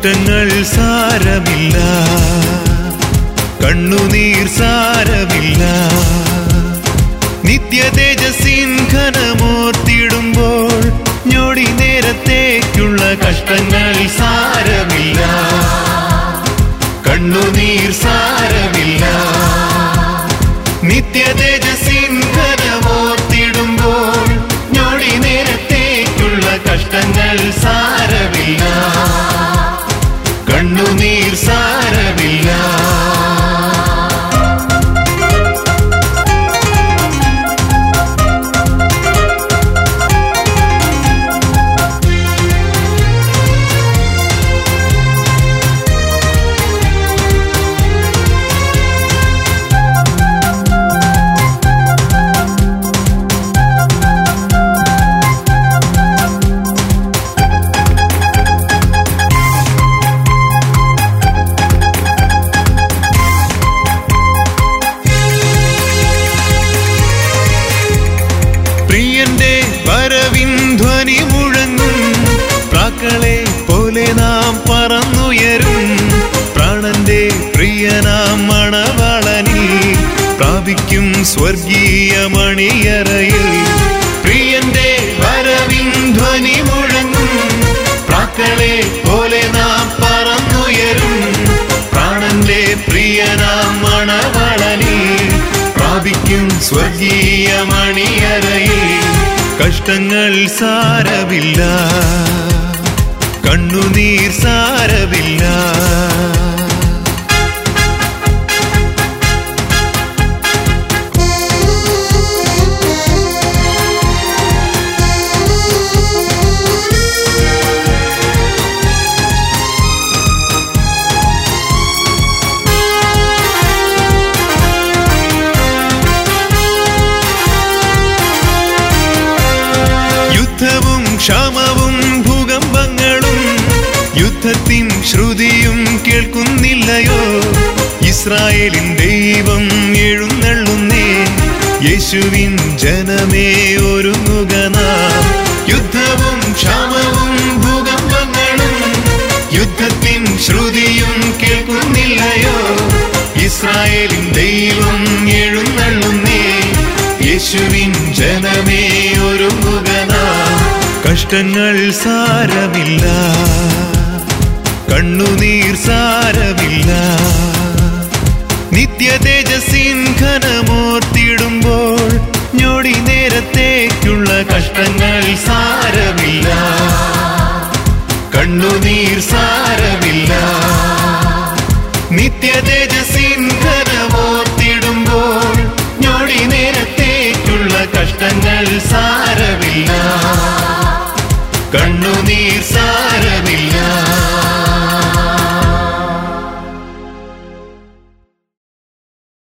കഷ്ടങ്ങൾ സാരമില്ല കണ്ണുനീർ സാരമില്ല നിത്യ തേജസ്സിൻ ഘനമോർത്തിടുമ്പോൾ ഞൊടി നേരത്തേക്കുള്ള കഷ്ടങ്ങൾ സാരമില്ല കണ്ണുനീർ സാരമില്ല നിത്യ തേജസ്സിൻ ഘനമോർത്തിടുമ്പോൾ ഞൊടി നേരത്തേക്കുള്ള കഷ്ടങ്ങൾ സാരമില്ല കണ്ണുനീർ സാരമില്ല പ്രിയന്റെ വരവിൻ ധ്വനി മുഴങ്ങും പ്രാക്കളെ പോലെ നാം പറന്നുയരും പ്രാണന്റെ പ്രിയനാം മണവാളനിൽ പ്രാപിക്കും സ്വർഗീയ മണിയറയിൽ പ്രിയന്റെ വരവിൻ ധ്വനി മുഴങ്ങും പ്രാക്കളെ പോലെ നാം പറന്നുയരും പ്രാണന്റെ പ്രിയനാം മണവാളനിൽ പ്രാപിക്കും സ്വർഗീയ മണിയറയിൽ കഷ്ടങ്ങൾ സാരമില്ല കണ്ണുനീർ സാരമില്ല യുദ്ധവും ക്ഷാമവും ഭൂകമ്പങ്ങളും യുദ്ധത്തിൻ ശ്രുതിയും കേൾക്കുന്നില്ലയോ ഇസ്രായേലിൻ ദൈവം എഴുന്നള്ളുന്നേ യേശുവിൻ ജനമേ ഒരുങ്ങുക നാം യുദ്ധവും ക്ഷാമവും ഭൂകമ്പങ്ങളും യുദ്ധത്തിൻ ശ്രുതിയും കേൾക്കുന്നില്ലയോ ഇസ്രായേലിൻ ദൈവം എഴുന്നള്ളുന്നേ യേശുവിൻ ജനമേ ഒരുങ്ങുക നാം കഷ്ടങ്ങൾ സാരമില്ല കണ്ണുനീർ സാരമില്ല നിത്യ തേജസ്സിൻ ഘനമോർത്തിടുമ്പോൾ ഞൊടി നേരത്തേക്കുള്ള കഷ്ടങ്ങൾ സാരമില്ല കണ്ണുനീർ സാരമില്ല നിത്യ തേജസ്സിൻ ഘനമോർത്തിടുമ്പോൾ ഞൊടി നേരത്തേക്കുള്ള കഷ്ടങ്ങൾ സാരമില്ല കണ്ണുനീർ സാ